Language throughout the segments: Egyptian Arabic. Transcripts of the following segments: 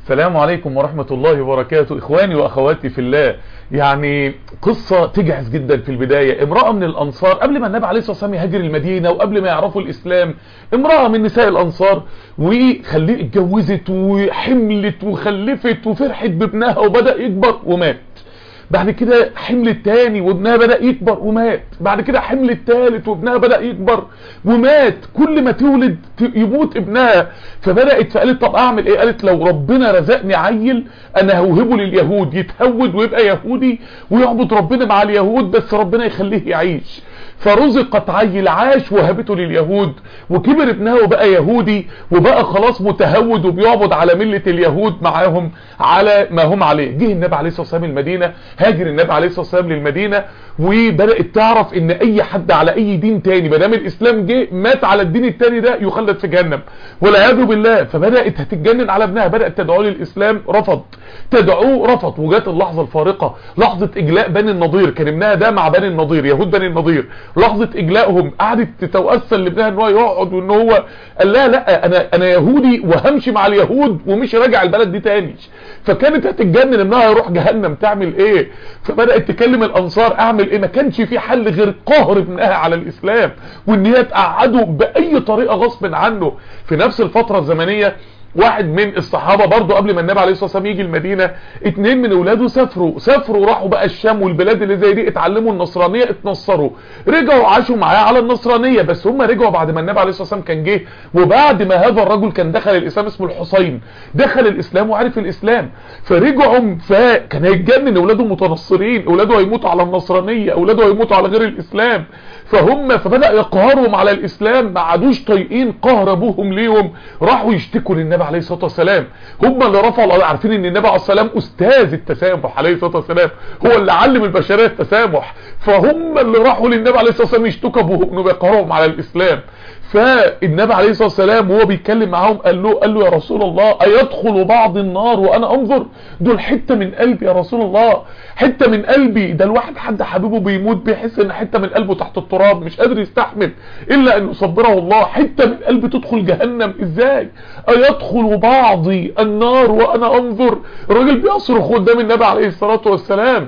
السلام عليكم ورحمة الله وبركاته اخواني واخواتي في الله يعني قصة تجهز جدا في البداية امرأة من الانصار قبل ما النبي عليه الصلاة والسلام يهاجر المدينة وقبل ما يعرفوا الاسلام امرأة من نساء الانصار وخليه اتجوزت وحملت وخلفت وفرحت بابنها وبدأ يكبر ومات بعد كده حمل التاني وابنها بدأ يكبر ومات بعد كده حمل التالت وابنها بدأ يكبر ومات كل ما تولد يموت ابنها فبدأت فقالت طب اعمل ايه قالت لو ربنا رزقني عيل انا هوهبه لليهود يتهود ويبقى يهودي ويعبد ربنا مع اليهود بس ربنا يخليه يعيش فرزقت عيل عاش وهبته لليهود وكبر ابنها وبقى يهودي وبقى خلاص متهود وبيعبد على ملة اليهود معاهم على ما هم عليه جه النبي عليه الصلاة والسلام المدينة هاجر النبي عليه الصلاة والسلام للمدينة وبدأت تعرف ان اي حد على اي دين تاني ما دام الاسلام جه مات على الدين التاني ده يخلد في جهنم والعياذ بالله فبدأت هتتجنن على ابنها بدأت تدعوه للاسلام رفض تدعوه رفض وجات اللحظة الفارقة لحظة اجلاء بني النضير كان ابنها ده مع بني النضير يهود بني النضير لحظة اجلائهم قعدت تتوسل لابنها ان هو يقعد وان هو قال لها لا انا انا يهودي وهمشي مع اليهود ومش راجع البلد دي تاني فكانت هتتجنن ابنها يروح جهنم تعمل ايه فبدأت تكلم الانصار اعمل ايه ما كانش في حل غير قهر ابنها على الاسلام وان هي تقعده باي طريقة غصب عنه في نفس الفترة الزمنية واحد من الصحابة برضو قبل ما النبي عليه الصلاة والسلام يجي المدينة اتنين من اولاده سافروا سافروا راحوا بقى الشام والبلاد اللي زي دي اتعلموا النصرانية اتنصروا رجعوا عاشوا معاه على النصرانية بس هم رجعوا بعد ما النبي عليه الصلاة والسلام كان جه وبعد ما هذا الرجل كان دخل الاسلام اسمه الحسين دخل الاسلام وعرف الاسلام فرجعوا فكان هيتجنن اولاده متنصرين اولاده هيموتوا على النصرانية اولاده هيموتوا على غير الاسلام فهم فبدأ يقهرهم على الاسلام ما عادوش طايقين قهر ابوهم ليهم راحوا يشتكوا للنبي عليه الصلاة والسلام هم اللي رفعوا عارفين ان النبي عليه الصلاة والسلام استاذ التسامح عليه الصلاة والسلام هو اللي علم البشرية التسامح فهم اللي راحوا للنبي عليه الصلاة والسلام يشتكوا ابوهم انه بيقهرهم على الاسلام فالنبي عليه الصلاة والسلام وهو بيتكلم معاهم قال له قال له يا رسول الله ايدخل بعض النار وانا انظر دول حتة من قلبي يا رسول الله حتة من قلبي ده الواحد حد حبيبه بيموت بيحس ان حتة من قلبه تحت التراب مش قادر يستحمل الا ان يصبره الله حتة من قلبي تدخل جهنم ازاي ايدخل بعضي النار وانا انظر الراجل بيصرخ قدام النبي عليه الصلاة والسلام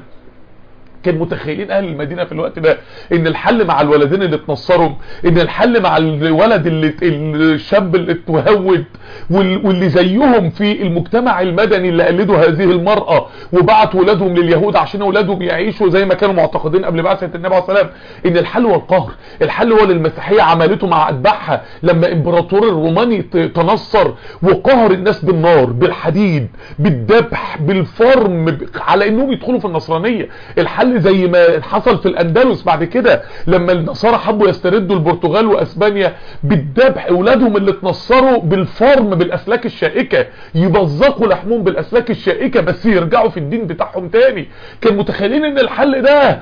كان متخيلين اهل المدينة في الوقت ده ان الحل مع الولدين اللي اتنصروا ان الحل مع الولد اللي الشاب اللي اتهود واللي زيهم في المجتمع المدني اللي قلدوا هذه المرأة وبعتوا ولادهم لليهود عشان ولادهم يعيشوا زي ما كانوا معتقدين قبل بعثة النبي عليه الصلاة والسلام ان الحل هو القهر الحل هو للمسيحية عملته مع اتباعها لما امبراطور الروماني تنصر وقهر الناس بالنار بالحديد بالذبح بالفرم على انهم يدخلوا في النصرانية الحل زي ما حصل في الاندلس بعد كده لما النصارى حبوا يستردوا البرتغال واسبانيا بالذبح اولادهم اللي اتنصروا بالفرم بالاسلاك الشائكة يبزقوا لحمهم بالاسلاك الشائكة بس يرجعوا في الدين بتاعهم تاني كان متخيلين ان الحل ده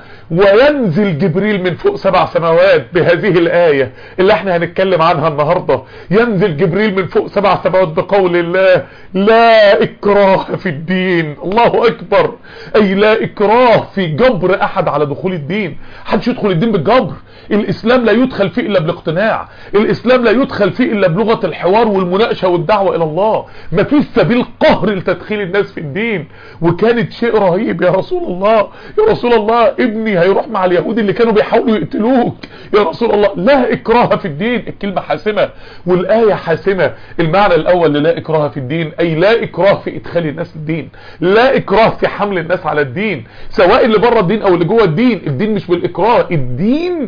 وينزل جبريل من فوق سبع سماوات بهذه الاية اللي احنا هنتكلم عنها النهاردة ينزل جبريل من فوق سبع سماوات بقول الله لا اكراه في الدين الله اكبر اي لا اكراه في جبر احد على دخول الدين حدش يدخل الدين بالجبر الاسلام لا يدخل فيه الا بالاقتناع الاسلام لا يدخل فيه الا بلغة الحوار والمناقشة والدعوة الى الله ما فيش سبيل قهر لتدخيل الناس في الدين وكانت شيء رهيب يا رسول الله يا رسول الله ابني هيروح مع اليهود اللي كانوا بيحاولوا يقتلوك يا رسول الله لا اكراه في الدين الكلمة حاسمة والاية حاسمة المعنى الاول لا اكراه في الدين اي لا اكراه في ادخال الناس الدين لا اكراه في حمل الناس على الدين سواء اللي بره الدين او اللي جوه الدين الدين مش بالاكراه الدين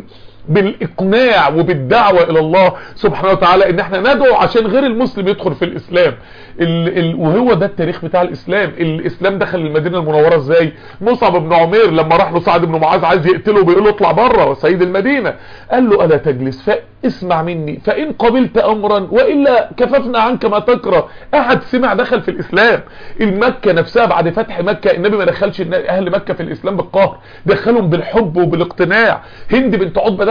بالاقناع وبالدعوة الى الله سبحانه وتعالى ان احنا ندعو عشان غير المسلم يدخل في الاسلام ال ال وهو ده التاريخ بتاع الاسلام الاسلام دخل المدينة المنورة ازاي مصعب بن عمير لما راح له سعد بن معاذ عايز يقتله بيقول له اطلع بره سيد المدينة قال له الا تجلس فاسمع مني فان قبلت امرا والا كففنا عنك ما تكره احد سمع دخل في الاسلام المكة نفسها بعد فتح مكة النبي ما دخلش اهل مكة في الاسلام بالقهر دخلهم بالحب وبالاقتناع هند بنت عتبة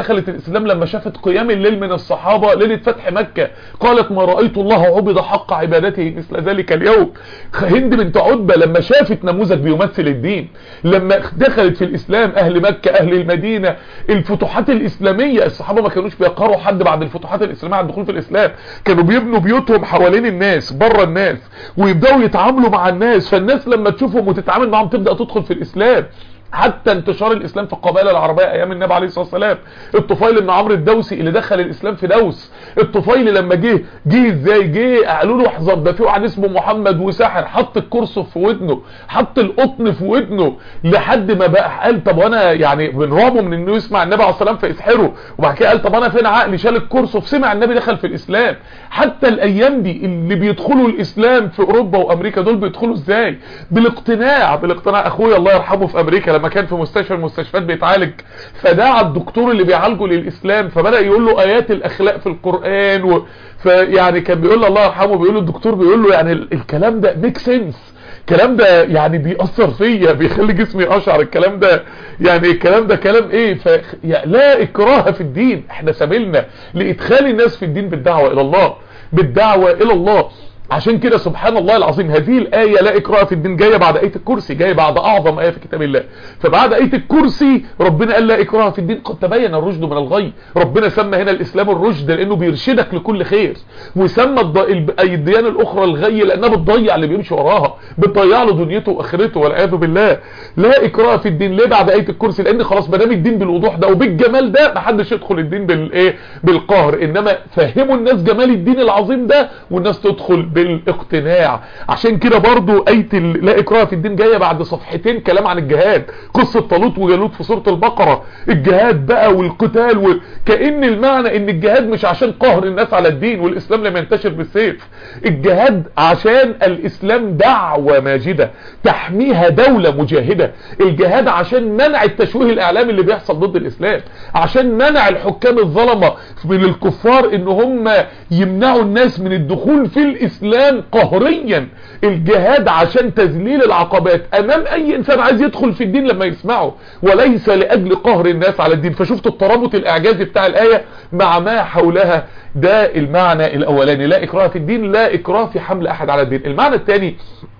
دخلت الاسلام لما شافت قيام الليل من الصحابة ليلة فتح مكة قالت ما رأيت الله عبد حق عبادته مثل ذلك اليوم هند بنت عتبة لما شافت نموذج بيمثل الدين لما دخلت في الاسلام اهل مكة اهل المدينة الفتوحات الاسلامية الصحابة ما كانوش بيقروا حد بعد الفتوحات الاسلامية على الدخول في الاسلام كانوا بيبنوا بيوتهم حوالين الناس بره الناس ويبداوا يتعاملوا مع الناس فالناس لما تشوفهم وتتعامل معاهم تبدا تدخل في الاسلام حتى انتشار الاسلام في القبائل العربية ايام النبي عليه الصلاة والسلام الطفيل بن عمرو الدوسي اللي دخل الاسلام في دوس الطفيل لما جه جه ازاي جه قالوا له احذر ده في واحد اسمه محمد وساحر حط الكرسف في ودنه حط القطن في ودنه لحد ما بقى قال طب وانا يعني بنرعبه من انه يسمع النبي عليه الصلاه والسلام فيسحره وبعد كده قال طب انا فين عقلي شال الكرسف سمع النبي دخل في الاسلام حتى الايام دي اللي بيدخلوا الاسلام في اوروبا وامريكا دول بيدخلوا ازاي بالاقتناع بالاقتناع اخويا الله يرحمه في امريكا لما كان في مستشفى المستشفيات بيتعالج فدعا الدكتور اللي بيعالجه للاسلام فبدا يقول له ايات الاخلاق في القران و... فيعني كان بيقول له الله يرحمه بيقول له الدكتور بيقول له يعني الكلام ده ميك سنس الكلام ده يعني بيأثر فيا بيخلي جسمي اشعر الكلام ده يعني الكلام ده كلام ايه ف... يعني لا اكراه في الدين احنا سبيلنا لادخال الناس في الدين بالدعوة الى الله بالدعوة الى الله عشان كده سبحان الله العظيم هذه الآية لا إكراه في الدين جاية بعد آية الكرسي جاية بعد أعظم آية في كتاب الله فبعد آية الكرسي ربنا قال لا إكراه في الدين قد تبين الرشد من الغي ربنا سمى هنا الإسلام الرشد لأنه بيرشدك لكل خير وسمى الديانة الأخرى الغي لأنها بتضيع اللي بيمشي وراها بتضيع له دنيته وآخرته والعياذ بالله لا إكراه في الدين ليه بعد آية الكرسي لأن خلاص ما دام الدين بالوضوح ده وبالجمال ده ما حدش يدخل الدين بالإيه بالقهر إنما فهموا الناس جمال الدين العظيم ده والناس تدخل بالاقتناع عشان كده برضو ايه لا اكراه في الدين جايه بعد صفحتين كلام عن الجهاد قصه طالوت وجالوت في سوره البقره الجهاد بقى والقتال وكأن المعنى ان الجهاد مش عشان قهر الناس على الدين والاسلام لم ينتشر بالسيف الجهاد عشان الاسلام دعوه ماجده تحميها دوله مجاهده الجهاد عشان منع التشويه الاعلامي اللي بيحصل ضد الاسلام عشان منع الحكام الظلمه من الكفار ان هم يمنعوا الناس من الدخول في الاسلام قهريا الجهاد عشان تذليل العقبات امام اي انسان عايز يدخل في الدين لما يسمعه وليس لاجل قهر الناس على الدين فشفت الترابط الاعجازي بتاع الايه مع ما حولها ده المعنى الاولاني لا اكراه في الدين لا اكراه في حمل احد على الدين المعنى الثاني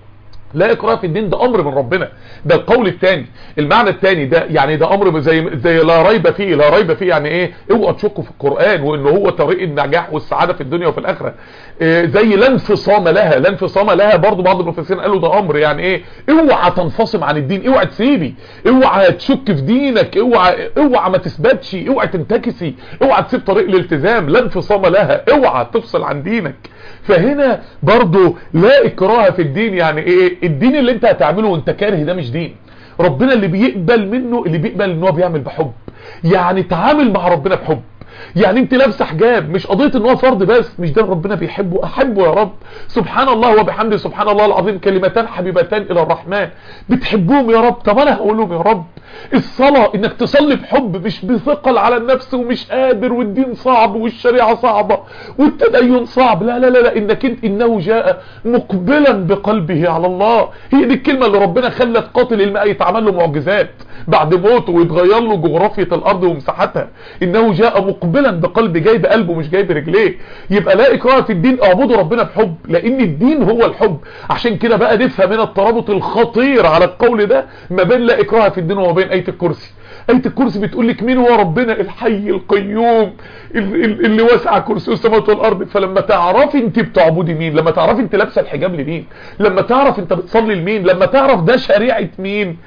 لا اكراه في الدين ده امر من ربنا ده القول الثاني المعنى الثاني ده يعني ده امر زي زي لا ريب فيه لا ريب فيه يعني ايه اوعوا تشكوا في القران وان هو طريق النجاح والسعاده في الدنيا وفي الاخره إيه زي لا انفصام لها لا انفصام لها برضو بعض المفسرين قالوا ده امر يعني ايه اوعى تنفصم عن الدين اوعى تسيبي اوعى تشك في دينك اوعى اوعى ما تثبتش اوعى تنتكسي اوعى تسيب طريق الالتزام لا انفصام لها اوعى تفصل عن دينك فهنا برضو لا اكراه في الدين يعني ايه الدين اللي انت هتعمله وانت كاره ده مش دين ربنا اللي بيقبل منه اللي بيقبل ان هو بيعمل بحب يعني تعامل مع ربنا بحب يعني انت لابسه حجاب مش قضيه ان هو فرض بس مش ده ربنا بيحبه احبه يا رب سبحان الله وبحمده سبحان الله العظيم كلمتان حبيبتان الى الرحمن بتحبوهم يا رب طب انا هقول لهم يا رب الصلاه انك تصلي بحب مش بثقل على النفس ومش قادر والدين صعب والشريعه صعبه والتدين صعب لا لا لا, لا انك انت انه جاء مقبلا بقلبه على الله هي دي الكلمه اللي ربنا خلت قاتل الماء يتعمل له معجزات بعد موته ويتغير له جغرافيه الارض ومساحتها انه جاء مقبلا بقلب جاي بقلبه مش جاي برجليه يبقى لا اكراه في الدين اعبدوا ربنا بحب لان الدين هو الحب عشان كده بقى نفهم هنا الترابط الخطير على القول ده ما بين لا اكراه في الدين وما بين ايه الكرسي آية الكرسي بتقول لك مين هو ربنا الحي القيوم اللي وسع كرسي السماوات والارض فلما تعرفي انت بتعبدي مين لما تعرفي انت لابسه الحجاب لمين لما تعرف انت بتصلي لمين لما تعرف ده شريعه مين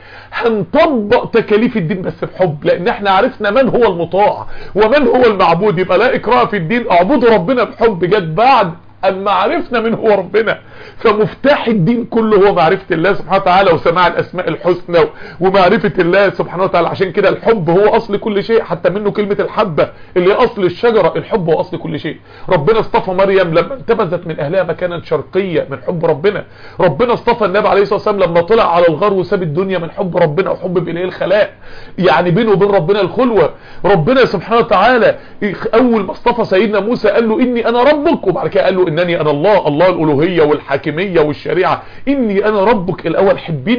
هنطبق تكاليف الدين بس بحب لان احنا عرفنا من هو المطاع ومن هو المعبود يبقى لا اكراه في الدين اعبدوا ربنا بحب جت بعد اما عرفنا من هو ربنا فمفتاح الدين كله هو معرفة الله سبحانه وتعالى وسماع الاسماء الحسنى ومعرفة الله سبحانه وتعالى عشان كده الحب هو اصل كل شيء حتى منه كلمة الحبة اللي هي اصل الشجرة الحب هو اصل كل شيء ربنا اصطفى مريم لما انتبذت من اهلها مكانا شرقية من حب ربنا ربنا اصطفى النبي عليه الصلاة والسلام لما طلع على الغار وساب الدنيا من حب ربنا وحب اليه الخلاء يعني بينه وبين ربنا الخلوة ربنا سبحانه وتعالى اول ما اصطفى سيدنا موسى قال له اني انا ربك وبعد كده قال له انني انا الله الله الالوهية والحاكمية والشريعة اني انا ربك الاول حبني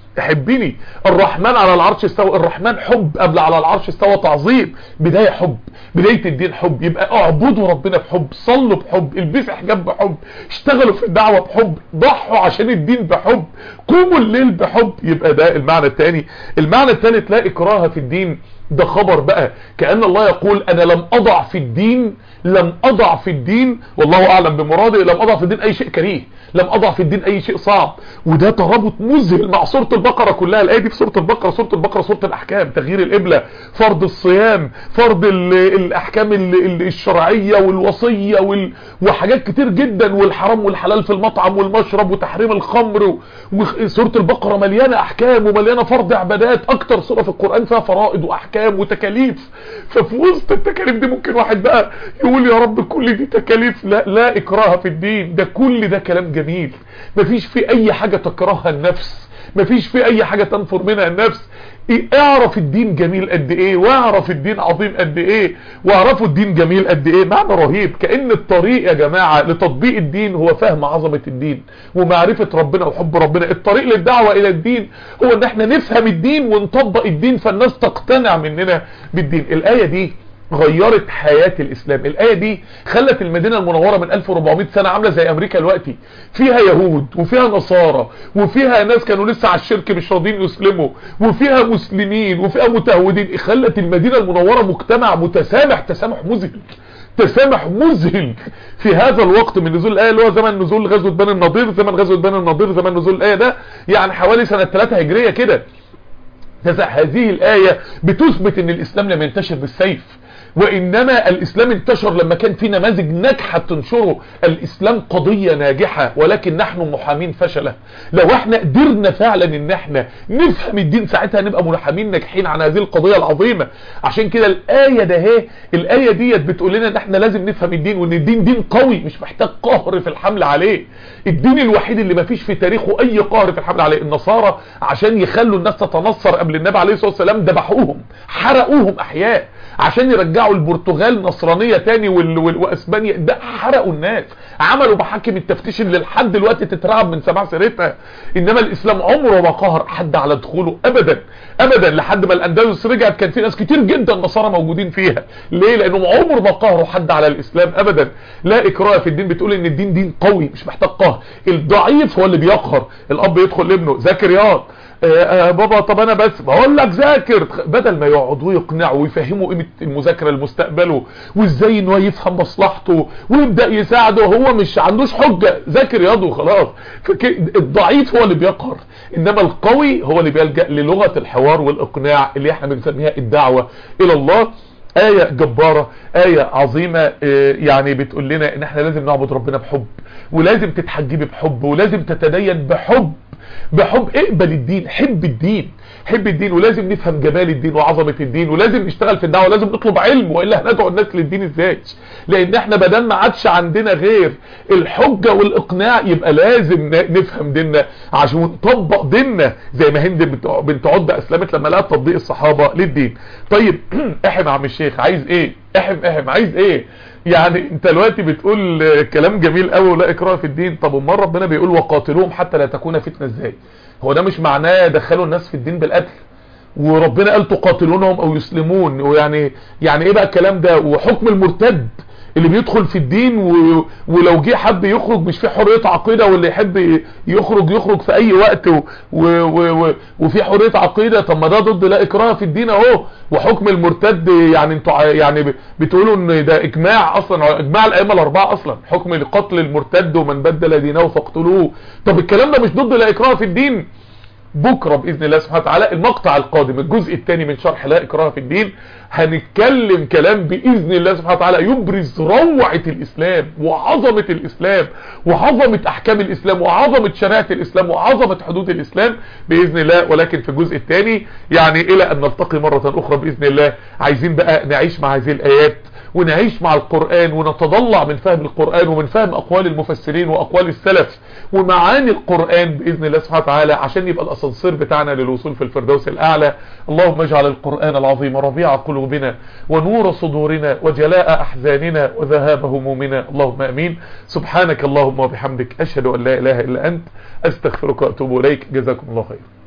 حبني الرحمن على العرش استوى الرحمن حب قبل على العرش استوى تعظيم بداية حب بداية الدين حب يبقى اعبدوا ربنا بحب صلوا بحب البسوا حجاب بحب اشتغلوا في الدعوة بحب ضحوا عشان الدين بحب قوموا الليل بحب يبقى ده المعنى الثاني المعنى الثالث لا اكراه في الدين ده خبر بقى كأن الله يقول انا لم اضع في الدين لم اضع في الدين والله اعلم بمراده لم اضع في الدين اي شيء كريه لم اضع في الدين اي شيء صعب وده ترابط مذهل مع سورة البقرة كلها الايه دي في سورة البقرة سورة البقرة سورة الاحكام تغيير القبلة فرض الصيام فرض ال الاحكام ال الشرعية والوصية وال وحاجات كتير جدا والحرام والحلال في المطعم والمشرب وتحريم الخمر وسورة البقرة مليانة احكام ومليانة فرض عبادات اكتر سورة في القرآن فيها فرائض واحكام وتكاليف ففي وسط التكاليف دي ممكن واحد بقى يقول يا رب كل دي تكاليف لا لا اكراه في الدين ده كل ده كلام جميل مفيش في اي حاجة تكرهها النفس مفيش في اي حاجة تنفر منها النفس اعرف الدين جميل قد ايه واعرف الدين عظيم قد ايه واعرفوا الدين جميل قد ايه معنى رهيب كأن الطريق يا جماعة لتطبيق الدين هو فهم عظمة الدين ومعرفة ربنا وحب ربنا الطريق للدعوة الى الدين هو ان احنا نفهم الدين ونطبق الدين فالناس تقتنع مننا بالدين الاية دي غيرت حياة الاسلام الاية دي خلت المدينة المنورة من 1400 سنة عاملة زي امريكا دلوقتي فيها يهود وفيها نصارى وفيها ناس كانوا لسه على الشرك مش راضيين يسلموا وفيها مسلمين وفيها متهودين خلت المدينة المنورة مجتمع متسامح تسامح مذهل تسامح مذهل في هذا الوقت من نزول الآية اللي هو زمن نزول غزوة بني النضير زمن غزوة بني النضير زمن نزول الآية ده يعني حوالي سنة 3 هجرية كده هذه الآية بتثبت ان الاسلام لم ينتشر بالسيف وانما الاسلام انتشر لما كان في نماذج ناجحه تنشره الاسلام قضيه ناجحه ولكن نحن محامين فشله لو احنا قدرنا فعلا ان احنا نفهم الدين ساعتها نبقى محامين ناجحين عن هذه القضيه العظيمه عشان كده الايه ده اهي الايه ديت بتقول لنا ان احنا لازم نفهم الدين وان الدين دين قوي مش محتاج قهر في الحمل عليه الدين الوحيد اللي ما فيش في تاريخه اي قهر في الحمل عليه النصارى عشان يخلوا الناس تتنصر قبل النبي عليه الصلاه والسلام ذبحوهم حرقوهم احياء عشان يرجعوا البرتغال نصرانية تاني وال... وال... واسبانيا ده حرقوا الناس عملوا محاكم التفتيش اللي لحد دلوقتي تترعب من سماع سيرتها انما الاسلام عمره ما قهر حد على دخوله ابدا ابدا لحد ما الاندلس رجعت كان في ناس كتير جدا نصارى موجودين فيها ليه لانهم عمر ما قهروا حد على الاسلام ابدا لا اكراه في الدين بتقول ان الدين دين قوي مش محتاج قهر الضعيف هو اللي بيقهر الاب يدخل لابنه ذاكر ياض آه بابا طب انا بس بقول لك ذاكر بدل ما يقعد ويقنعه ويفهمه قيمه المذاكره لمستقبله وازاي ان هو يفهم مصلحته ويبدا يساعده هو مش عندوش حجه ذاكر ياض وخلاص الضعيف هو اللي بيقهر انما القوي هو اللي بيلجا للغه الحوار والاقناع اللي احنا بنسميها الدعوه الى الله آية جبارة آية عظيمة يعني بتقول لنا ان احنا لازم نعبد ربنا بحب ولازم تتحجبي بحب ولازم تتدين بحب بحب اقبل الدين حب الدين حب الدين ولازم نفهم جمال الدين وعظمة الدين ولازم نشتغل في الدعوة ولازم نطلب علم وإلا هندعو الناس للدين ازاي لان احنا بدل ما عادش عندنا غير الحجة والاقناع يبقى لازم نفهم ديننا عشان نطبق ديننا زي ما هند بنت عدة اسلمت لما لقت تطبيق الصحابة للدين طيب احم عم الشيخ عايز ايه احم احم عايز ايه يعني انت دلوقتي بتقول كلام جميل قوي ولا اكراه في الدين طب امال ربنا بيقول وقاتلوهم حتى لا تكون فتنه ازاي هو ده مش معناه دخلوا الناس في الدين بالقتل وربنا قال تقاتلونهم او يسلمون ويعني يعني ايه بقى الكلام ده وحكم المرتد اللي بيدخل في الدين و... ولو جه حد يخرج مش في حرية عقيدة واللي يحب يخرج يخرج في اي وقت و... و... و... وفي حرية عقيدة طب ما ده ضد لا اكراه في الدين اهو وحكم المرتد يعني انتوا يعني بتقولوا ان ده اجماع اصلا اجماع الائمه الاربعه اصلا حكم لقتل المرتد ومن بدل دينه فاقتلوه طب الكلام ده مش ضد لا اكراه في الدين بكرة بإذن الله سبحانه وتعالى المقطع القادم الجزء الثاني من شرح لا إكراه في الدين هنتكلم كلام بإذن الله سبحانه وتعالى يبرز روعة الإسلام وعظمة الإسلام وعظمة أحكام الإسلام وعظمة شريعة الإسلام وعظمة حدود الإسلام بإذن الله ولكن في الجزء الثاني يعني إلى أن نلتقي مرة أخرى بإذن الله عايزين بقى نعيش مع هذه الآيات ونعيش مع القرآن ونتضلع من فهم القرآن ومن فهم أقوال المفسرين وأقوال السلف ومعاني القرآن بإذن الله سبحانه وتعالى عشان يبقى الأسانسير بتاعنا للوصول في الفردوس الأعلى اللهم اجعل القرآن العظيم ربيع قلوبنا ونور صدورنا وجلاء أحزاننا وذهاب همومنا اللهم أمين سبحانك اللهم وبحمدك أشهد أن لا إله إلا أنت أستغفرك وأتوب إليك جزاكم الله خير